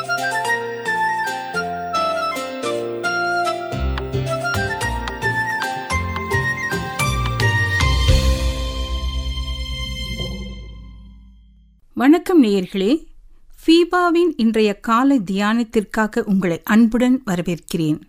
வணக்கம் நேயர்களே ஃபீபாவின் இன்றைய காலை தியானத்திற்காக உங்களை அன்புடன் வரவேற்கிறேன்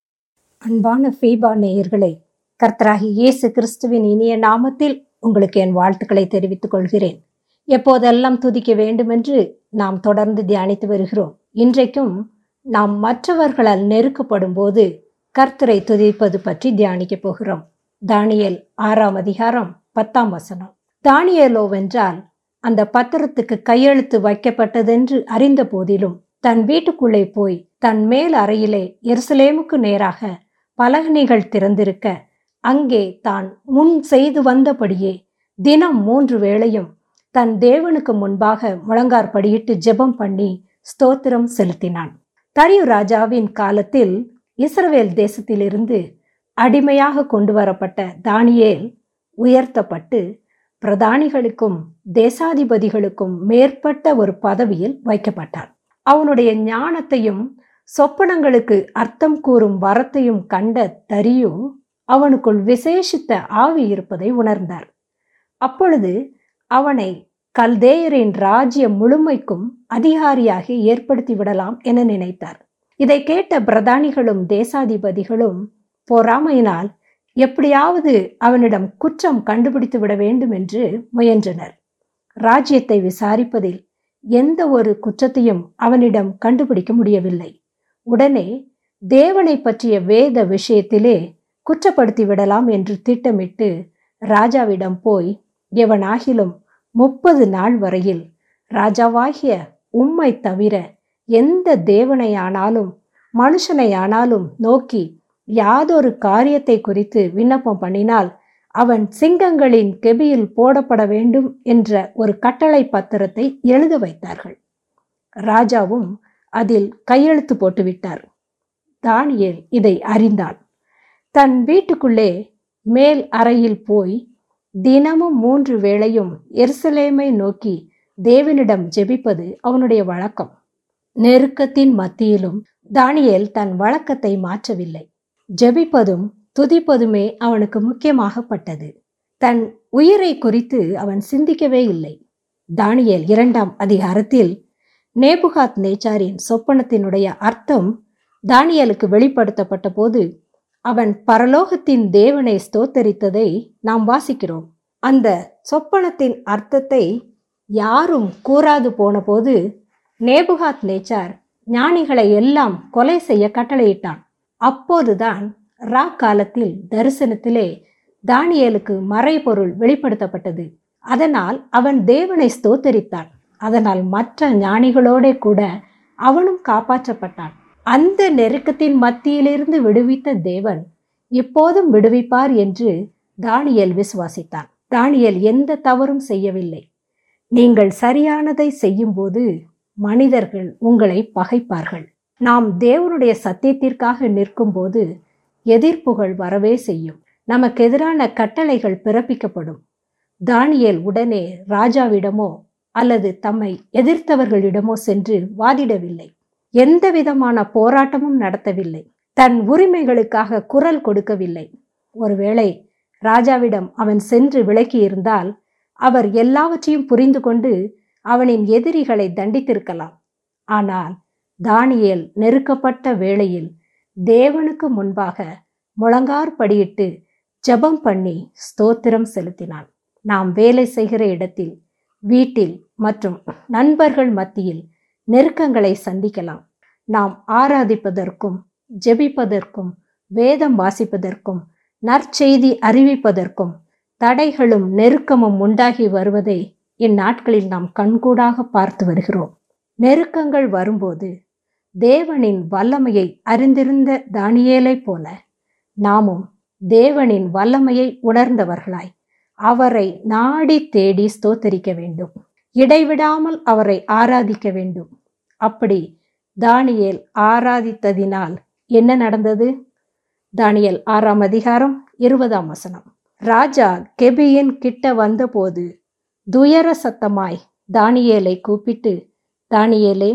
அன்பான ஃபீபா நேயர்களே கர்த்தராகி இயேசு கிறிஸ்துவின் இனிய நாமத்தில் உங்களுக்கு என் வாழ்த்துக்களை தெரிவித்துக் கொள்கிறேன் எப்போதெல்லாம் துதிக்க வேண்டுமென்று நாம் தொடர்ந்து தியானித்து வருகிறோம் இன்றைக்கும் நாம் மற்றவர்களால் நெருக்கப்படும் போது கர்த்தரை துதிப்பது பற்றி தியானிக்கப் போகிறோம் தானியேல் ஆறாம் அதிகாரம் பத்தாம் வசனம் தானியேலோவென்றால் அந்த பத்திரத்துக்கு கையெழுத்து வைக்கப்பட்டதென்று அறிந்த போதிலும் தன் வீட்டுக்குள்ளே போய் தன் மேல் அறையிலே எருசலேமுக்கு நேராக பலகணிகள் திறந்திருக்க அங்கே தான் முன் செய்து வந்தபடியே தினம் மூன்று வேளையும் தன் தேவனுக்கு முன்பாக முழங்கார்படியிட்டு ஜெபம் பண்ணி ஸ்தோத்திரம் செலுத்தினான் தரியு ராஜாவின் காலத்தில் இஸ்ரவேல் தேசத்திலிருந்து அடிமையாக கொண்டு வரப்பட்ட தானியேல் உயர்த்தப்பட்டு பிரதானிகளுக்கும் தேசாதிபதிகளுக்கும் மேற்பட்ட ஒரு பதவியில் வைக்கப்பட்டான் அவனுடைய ஞானத்தையும் சொப்பனங்களுக்கு அர்த்தம் கூறும் வரத்தையும் கண்ட தரியு அவனுக்குள் விசேஷித்த ஆவி இருப்பதை உணர்ந்தார் அப்பொழுது அவனை கல்தேயரின் ராஜ்யம் முழுமைக்கும் அதிகாரியாக ஏற்படுத்தி விடலாம் என நினைத்தார் இதை கேட்ட பிரதானிகளும் தேசாதிபதிகளும் பொறாமையினால் எப்படியாவது அவனிடம் குற்றம் கண்டுபிடித்து விட வேண்டும் என்று முயன்றனர் ராஜ்யத்தை விசாரிப்பதில் எந்த ஒரு குற்றத்தையும் அவனிடம் கண்டுபிடிக்க முடியவில்லை உடனே தேவனை பற்றிய வேத விஷயத்திலே குற்றப்படுத்தி விடலாம் என்று திட்டமிட்டு ராஜாவிடம் போய் எவனாகிலும் முப்பது நாள் வரையில் ராஜாவாகிய உம்மை தவிர எந்த தேவனையானாலும் மனுஷனையானாலும் நோக்கி யாதொரு காரியத்தை குறித்து விண்ணப்பம் பண்ணினால் அவன் சிங்கங்களின் கெபியில் போடப்பட வேண்டும் என்ற ஒரு கட்டளை பத்திரத்தை எழுத வைத்தார்கள் ராஜாவும் அதில் கையெழுத்து போட்டுவிட்டார் தானியேல் இதை அறிந்தான் தன் வீட்டுக்குள்ளே மேல் அறையில் போய் தினமும் மூன்று வேளையும் எருசலேமை நோக்கி தேவனிடம் ஜெபிப்பது அவனுடைய வழக்கம் நெருக்கத்தின் மத்தியிலும் தானியேல் தன் வழக்கத்தை மாற்றவில்லை ஜெபிப்பதும் துதிப்பதுமே அவனுக்கு முக்கியமாகப்பட்டது தன் உயிரை குறித்து அவன் சிந்திக்கவே இல்லை தானியேல் இரண்டாம் அதிகாரத்தில் நேபுகாத் நேச்சாரின் சொப்பனத்தினுடைய அர்த்தம் தானியலுக்கு வெளிப்படுத்தப்பட்ட போது அவன் பரலோகத்தின் தேவனை ஸ்தோத்தரித்ததை நாம் வாசிக்கிறோம் அந்த சொப்பனத்தின் அர்த்தத்தை யாரும் கூறாது போனபோது நேபுகாத் நேச்சார் ஞானிகளை எல்லாம் கொலை செய்ய கட்டளையிட்டான் அப்போதுதான் ரா காலத்தில் தரிசனத்திலே தானியலுக்கு மறைபொருள் வெளிப்படுத்தப்பட்டது அதனால் அவன் தேவனை ஸ்தோத்தரித்தான் அதனால் மற்ற ஞானிகளோட கூட அவனும் காப்பாற்றப்பட்டான் அந்த நெருக்கத்தின் மத்தியிலிருந்து விடுவித்த தேவன் இப்போதும் விடுவிப்பார் என்று தானியல் விசுவாசித்தான் தானியல் எந்த தவறும் செய்யவில்லை நீங்கள் சரியானதை செய்யும்போது மனிதர்கள் உங்களை பகைப்பார்கள் நாம் தேவனுடைய சத்தியத்திற்காக நிற்கும்போது எதிர்ப்புகள் வரவே செய்யும் நமக்கு எதிரான கட்டளைகள் பிறப்பிக்கப்படும் தானியேல் உடனே ராஜாவிடமோ அல்லது தம்மை எதிர்த்தவர்களிடமோ சென்று வாதிடவில்லை எந்த விதமான போராட்டமும் நடத்தவில்லை தன் உரிமைகளுக்காக குரல் கொடுக்கவில்லை ஒருவேளை ராஜாவிடம் அவன் சென்று விலக்கி இருந்தால் அவர் எல்லாவற்றையும் புரிந்து கொண்டு அவனின் எதிரிகளை தண்டித்திருக்கலாம் ஆனால் தானியேல் நெருக்கப்பட்ட வேளையில் தேவனுக்கு முன்பாக முழங்கார்படியிட்டு ஜெபம் பண்ணி ஸ்தோத்திரம் செலுத்தினான் நாம் வேலை செய்கிற இடத்தில் வீட்டில் மற்றும் நண்பர்கள் மத்தியில் நெருக்கங்களை சந்திக்கலாம் நாம் ஆராதிப்பதற்கும் ஜெபிப்பதற்கும் வேதம் வாசிப்பதற்கும் நற்செய்தி அறிவிப்பதற்கும் தடைகளும் நெருக்கமும் உண்டாகி வருவதை இந்நாட்களில் நாம் கண்கூடாக பார்த்து வருகிறோம் நெருக்கங்கள் வரும்போது தேவனின் வல்லமையை அறிந்திருந்த தானியேலைப் போல நாமும் தேவனின் வல்லமையை உணர்ந்தவர்களாய் அவரை நாடி தேடி ஸ்தோத்தரிக்க வேண்டும் இடைவிடாமல் அவரை ஆராதிக்க வேண்டும் அப்படி தானியேல் ஆராதித்ததினால் என்ன நடந்தது தானியேல் ஆறாம் அதிகாரம் இருபதாம் வசனம் ராஜா கெபியின் கிட்ட வந்தபோது துயர சத்தமாய் தானியேலை கூப்பிட்டு தானியேலே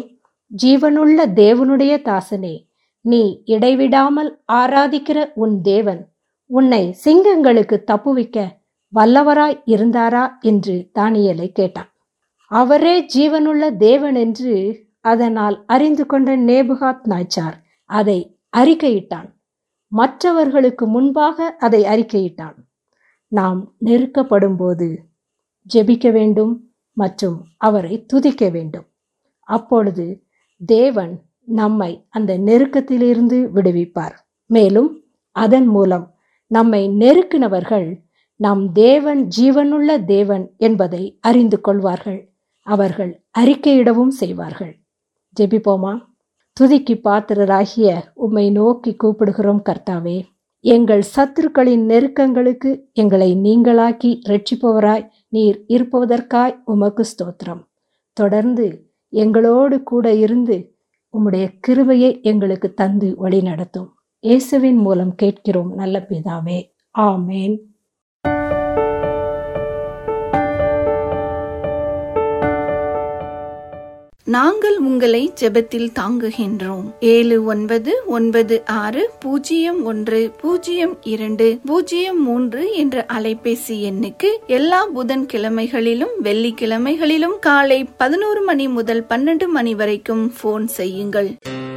ஜீவனுள்ள தேவனுடைய தாசனே நீ இடைவிடாமல் ஆராதிக்கிற உன் தேவன் உன்னை சிங்கங்களுக்கு தப்புவிக்க வல்லவராய் இருந்தாரா என்று தானியலை கேட்டான் அவரே ஜீவனுள்ள தேவன் என்று அதனால் அறிந்து கொண்ட நேபுகாத் நாய்ச்சார் அதை அறிக்கையிட்டான் மற்றவர்களுக்கு முன்பாக அதை அறிக்கையிட்டான் நாம் நெருக்கப்படும் போது ஜெபிக்க வேண்டும் மற்றும் அவரை துதிக்க வேண்டும் அப்பொழுது தேவன் நம்மை அந்த நெருக்கத்திலிருந்து விடுவிப்பார் மேலும் அதன் மூலம் நம்மை நெருக்கினவர்கள் நம் தேவன் ஜீவனுள்ள தேவன் என்பதை அறிந்து கொள்வார்கள் அவர்கள் அறிக்கையிடவும் செய்வார்கள் ஜெபிப்போமா துதிக்கு பாத்திரராகிய உம்மை நோக்கி கூப்பிடுகிறோம் கர்த்தாவே எங்கள் சத்துருக்களின் நெருக்கங்களுக்கு எங்களை நீங்களாக்கி ரட்சிப்பவராய் நீர் இருப்பதற்காய் உமக்கு ஸ்தோத்திரம் தொடர்ந்து எங்களோடு கூட இருந்து உம்முடைய கிருபையை எங்களுக்கு தந்து வழி நடத்தும் இயேசுவின் மூலம் கேட்கிறோம் நல்ல பிதாவே ஆமேன் நாங்கள் உங்களை ஜெபத்தில் தாங்குகின்றோம் ஏழு ஒன்பது ஒன்பது ஆறு பூஜ்ஜியம் ஒன்று பூஜ்ஜியம் இரண்டு பூஜ்ஜியம் மூன்று என்ற அலைபேசி எண்ணுக்கு எல்லா புதன் கிழமைகளிலும் வெள்ளிக்கிழமைகளிலும் காலை பதினோரு மணி முதல் பன்னெண்டு மணி வரைக்கும் போன் செய்யுங்கள்